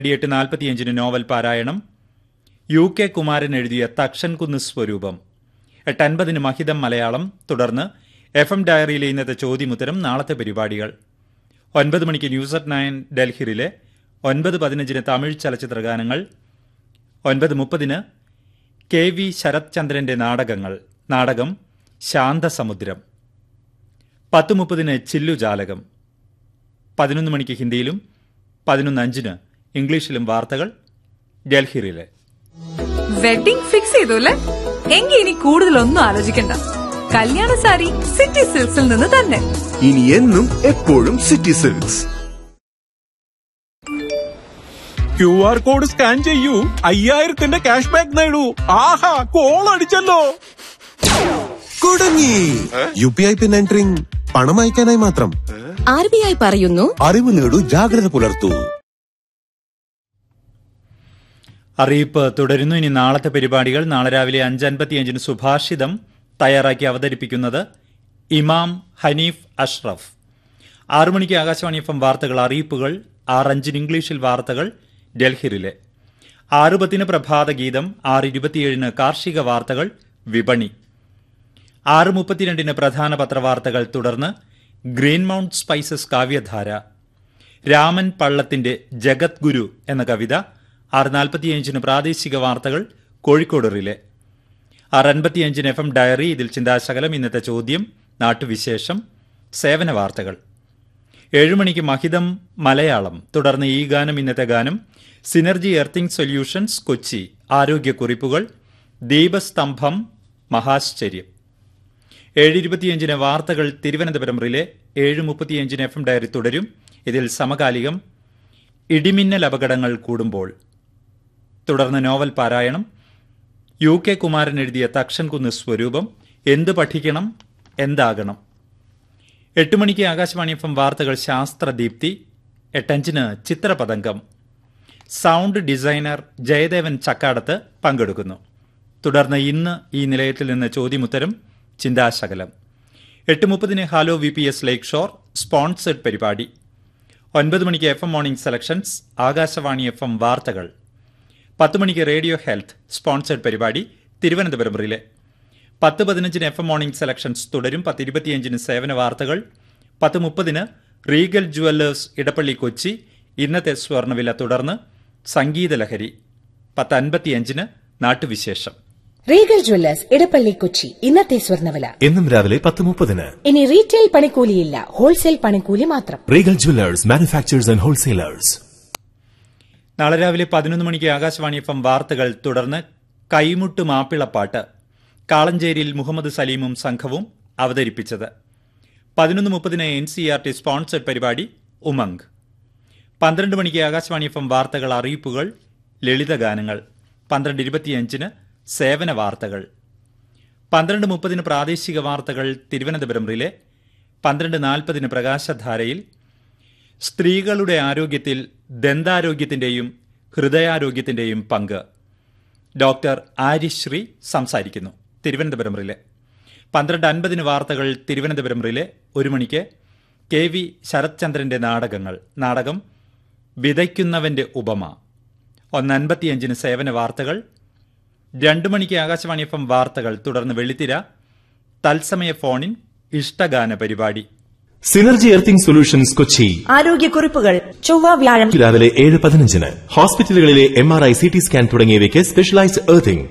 എട്ട് നാൽപ്പത്തിയഞ്ചിന് നോവൽ പാരായണം യു കെ കുമാരൻ എഴുതിയ തക്ഷൻ കുന്ന് സ്വരൂപം എട്ട് അൻപതിന് മഹിതം മലയാളം തുടർന്ന് എഫ് എം ഡയറിയിലെ ഇന്നത്തെ ചോദ്യമുത്തരം നാളത്തെ പരിപാടികൾ ഒൻപത് മണിക്ക് ന്യൂസ് അറ്റ് നയൻ ഡൽഹിയിലെ ഒൻപത് പതിനഞ്ചിന് തമിഴ് ചലച്ചിത്ര ഗാനങ്ങൾ ഒൻപത് മുപ്പതിന് കെ വി ശരത് ചന്ദ്രന്റെ നാടകങ്ങൾ നാടകം ശാന്തസമുദ്രം പത്ത് മുപ്പതിന് ചില്ലുജാലകം പതിനൊന്ന് മണിക്ക് ഹിന്ദിയിലും പതിനൊന്ന് അഞ്ചിന് ഇംഗ്ലീഷിലും വാർത്തകൾ ഡൽഹിയിലെ വെഡിംഗ് ഫിക്സ് ചെയ്തു അല്ലേ എങ്കിൽ ഇനി കൂടുതലൊന്നും ആലോചിക്കണ്ട കല്യാണ സാരി സിറ്റി സിൽക്സിൽ നിന്ന് തന്നെ ഇനി എന്നും എപ്പോഴും City Silks Q R code scan ചെയ്യൂ അയ്യായിരത്തിന്റെ ക്യാഷ് ബാക്ക് നേടൂ ആഹാ കോൾ അടിച്ചല്ലോ കുടുങ്ങി U P I PIN entering പണം അയക്കാനായി മാത്രം ആർ ബി ഐ പറയുന്നു അറിവ് നേടൂ ജാഗ്രത പുലർത്തൂ അറിയിപ്പ് തുടരുന്നു ഇനി നാളത്തെ പരിപാടികൾ നാളെ രാവിലെ അഞ്ച് അൻപത്തിയഞ്ചിന് സുഭാഷിതം തയ്യാറാക്കി അവതരിപ്പിക്കുന്നത് ഇമാം ഹനീഫ് അഷ്റഫ് ആറു മണിക്ക് ആകാശവാണി എഫ് എം വാർത്തകൾ അറിയിപ്പുകൾ ആറ് അഞ്ചിന് ഇംഗ്ലീഷിൽ വാർത്തകൾ ഡൽഹിയിലെ ആറ് പത്തിന് പ്രഭാത ഗീതം ആറ് ഇരുപത്തിയേഴിന് കാർഷിക വാർത്തകൾ വിപണി ആറ് മുപ്പത്തിരണ്ടിന് പ്രധാന പത്രവാർത്തകൾ തുടർന്ന് ഗ്രീൻ മൗണ്ട് സ്പൈസസ് കാവ്യധാര രാമൻ പള്ളത്തിന്റെ ജഗത് ഗുരു എന്ന കവിത ആറ് നാൽപ്പത്തിയഞ്ചിന് പ്രാദേശിക വാർത്തകൾ കോഴിക്കോട് റിലെ ആറ് അൻപത്തിയഞ്ചിന് എഫ് എം ഡയറി ഇതിൽ ചിന്താശകലം ഇന്നത്തെ ചോദ്യം നാട്ടുവിശേഷം സേവന വാർത്തകൾ ഏഴുമണിക്ക് മഹിതം മലയാളം തുടർന്ന് ഈ ഗാനം ഇന്നത്തെ ഗാനം സിനർജി എർത്തിങ് സൊല്യൂഷൻസ് കൊച്ചി ആരോഗ്യക്കുറിപ്പുകൾ ദീപസ്തംഭം മഹാശ്ചര്യം ഏഴ് ഇരുപത്തിയഞ്ചിന് വാർത്തകൾ തിരുവനന്തപുരം റിലെ ഏഴ് മുപ്പത്തിയഞ്ചിന് എഫ് എം ഡയറി തുടരും ഇതിൽ സമകാലികം ഇടിമിന്നൽ അപകടങ്ങൾ കൂടുമ്പോൾ തുടർന്ന് നോവൽ പാരായണം യു കെ കുമാരൻ എഴുതിയ തക്ഷൻ കുന്ന് സ്വരൂപം എന്ത് പഠിക്കണം എന്താകണം എട്ട് മണിക്ക് ആകാശവാണി എഫ് എം വാർത്തകൾ ശാസ്ത്രദീപ്തി എട്ടഞ്ചിന് ചിത്രപതംഗം സൗണ്ട് ഡിസൈനർ ജയദേവൻ ചക്കാടത്ത് പങ്കെടുക്കുന്നു തുടർന്ന് ഇന്ന് ഈ നിലയത്തിൽ നിന്ന് ചോദ്യമുത്തരം ചിന്താശകലം എട്ട് മുപ്പതിന് hello V P S Lakeshore sponsored പരിപാടി ഒൻപത് മണിക്ക് F M morning selections Akashvani F M വാർത്തകൾ പത്ത് മണിക്ക് റേഡിയോ ഹെൽത്ത് സ്പോൺസേഡ് പരിപാടി തിരുവനന്തപുരം റിലെ പത്ത് പതിനഞ്ചിന് എഫ് എം മോർണിംഗ് സെലക്ഷൻസ് തുടരും പത്ത് ഇരുപത്തിയഞ്ചിന് സേവന വാർത്തകൾ പത്ത് മുപ്പതിന് റീഗൽ ജുവല്ലേഴ്സ് ഇടപ്പള്ളി കൊച്ചി ഇന്നത്തെ സ്വർണ്ണവില തുടർന്ന് സംഗീതലഹരി പത്ത് അൻപത്തിയഞ്ചിന് നാട്ടുവിശേഷം റീഗൽ ജ്വല്ലേഴ്സ് ഇടപ്പള്ളി കൊച്ചി ഇന്നത്തെ സ്വർണ്ണവില എന്നും രാവിലെ പത്ത് മുപ്പതിന് ഇനി റീറ്റെയിൽ പണിക്കൂലിയില്ല ഹോൾസെയിൽ പണിക്കൂലി മാത്രം Regal Jewellers manufacturers and wholesalers നാളെ രാവിലെ പതിനൊന്ന് മണിക്ക് ആകാശവാണി എഫ് എം വാർത്തകൾ തുടർന്ന് കൈമുട്ട് മാപ്പിളപ്പാട്ട് കാളഞ്ചേരിയിൽ മുഹമ്മദ് സലീമും സംഘവും അവതരിപ്പിച്ചത് പതിനൊന്ന് മുപ്പതിന് N C R T sponsored പരിപാടി ഉമംഗ് പന്ത്രണ്ട് മണിക്ക് ആകാശവാണി എഫ് എം വാർത്തകൾ അറിയിപ്പുകൾ ലളിതഗാനങ്ങൾ പന്ത്രണ്ട് ഇരുപത്തിയഞ്ചിന് സേവന വാർത്തകൾ പന്ത്രണ്ട് മുപ്പതിന് പ്രാദേശിക വാർത്തകൾ തിരുവനന്തപുരം റിലെ പന്ത്രണ്ട് നാൽപ്പതിന് പ്രകാശധാരയിൽ സ്ത്രീകളുടെ ആരോഗ്യത്തിൽ ദന്താരോഗ്യത്തിന്റെയും ഹൃദയാരോഗ്യത്തിന്റെയും പങ്ക് ഡോക്ടർ ആരിശ്രീ സംസാരിക്കുന്നു തിരുവനന്തപുരം റിലെ പന്ത്രണ്ട് അൻപതിന് വാർത്തകൾ തിരുവനന്തപുരം റിലെ ഒരു മണിക്ക് കെ വി ശരത്ചന്ദ്രന്റെ നാടകങ്ങൾ നാടകം വിതയ്ക്കുന്നവന്റെ ഉപമ ഒന്ന് അൻപത്തിയഞ്ചിന് സേവന വാർത്തകൾ രണ്ടു മണിക്ക് ആകാശവാണി എഫ് എം വാർത്തകൾ തുടർന്ന് വെള്ളിത്തിര തത്സമയ ഫോണിൻ ഇഷ്ടഗാന പരിപാടി സിനർജി എർത്തിംഗ് സൊല്യൂഷൻസ് കൊച്ചി ആരോഗ്യക്കുറിപ്പുകൾ ചൊവ്വ വ്യാഴം രാവിലെ ഏഴ് പതിനഞ്ചിന് ഹോസ്പിറ്റലുകളിലെ M R I C T scan തുടങ്ങിയവയ്ക്ക് സ്പെഷ്യലൈസ്ഡ് എർത്തിംഗ്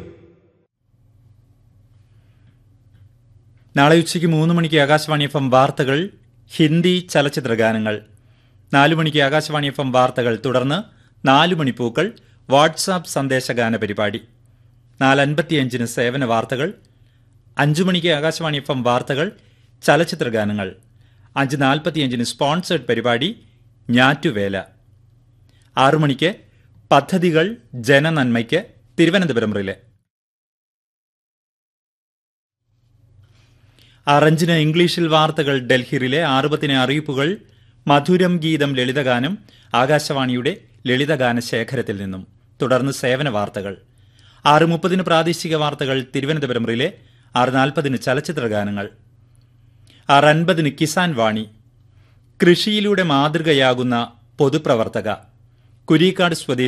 നാളെ ഉച്ചയ്ക്ക് മൂന്ന് മണിക്ക് ആകാശവാണി എഫ് എം വാർത്തകൾ ഹിന്ദി ചലച്ചിത്ര ഗാനങ്ങൾ നാലു മണിക്ക് ആകാശവാണി എഫ് എം വാർത്തകൾ തുടർന്ന് നാലു മണിപ്പൂക്കൾ വാട്സാപ്പ് സന്ദേശഗാന പരിപാടി നാലൻപത്തിയഞ്ചിന് സേവന വാർത്തകൾ അഞ്ചു മണിക്ക് ആകാശവാണി എഫ് എം വാർത്തകൾ ചലച്ചിത്ര ഗാനങ്ങൾ അഞ്ച് നാൽപ്പത്തിയഞ്ചിന് സ്പോൺസേഡ് പരിപാടി ഞാറ്റുവേല ആറു മണിക്ക് പദ്ധതികൾ ജനനന്മയ്ക്ക് തിരുവനന്തപുരം റിലെ ആറഞ്ചിന് ഇംഗ്ലീഷിൽ വാർത്തകൾ ഡൽഹിയിലെ ആറുപത്തിന് അറിയിപ്പുകൾ മധുരം ഗീതം ലളിതഗാനം ആകാശവാണിയുടെ ലളിതഗാന ശേഖരത്തിൽ നിന്നും തുടർന്ന് സേവന വാർത്തകൾ ആറ് മുപ്പതിന് പ്രാദേശിക വാർത്തകൾ തിരുവനന്തപുരം റിലെ ആറ് നാൽപ്പതിന് ചലച്ചിത്ര ഗാനങ്ങൾ ആറ് അൻപതിന് കിസാൻ വാണി കൃഷിയിലൂടെ മാതൃകയാകുന്ന പൊതുപ്രവർത്തക കുരീക്കാട് സ്വദേശി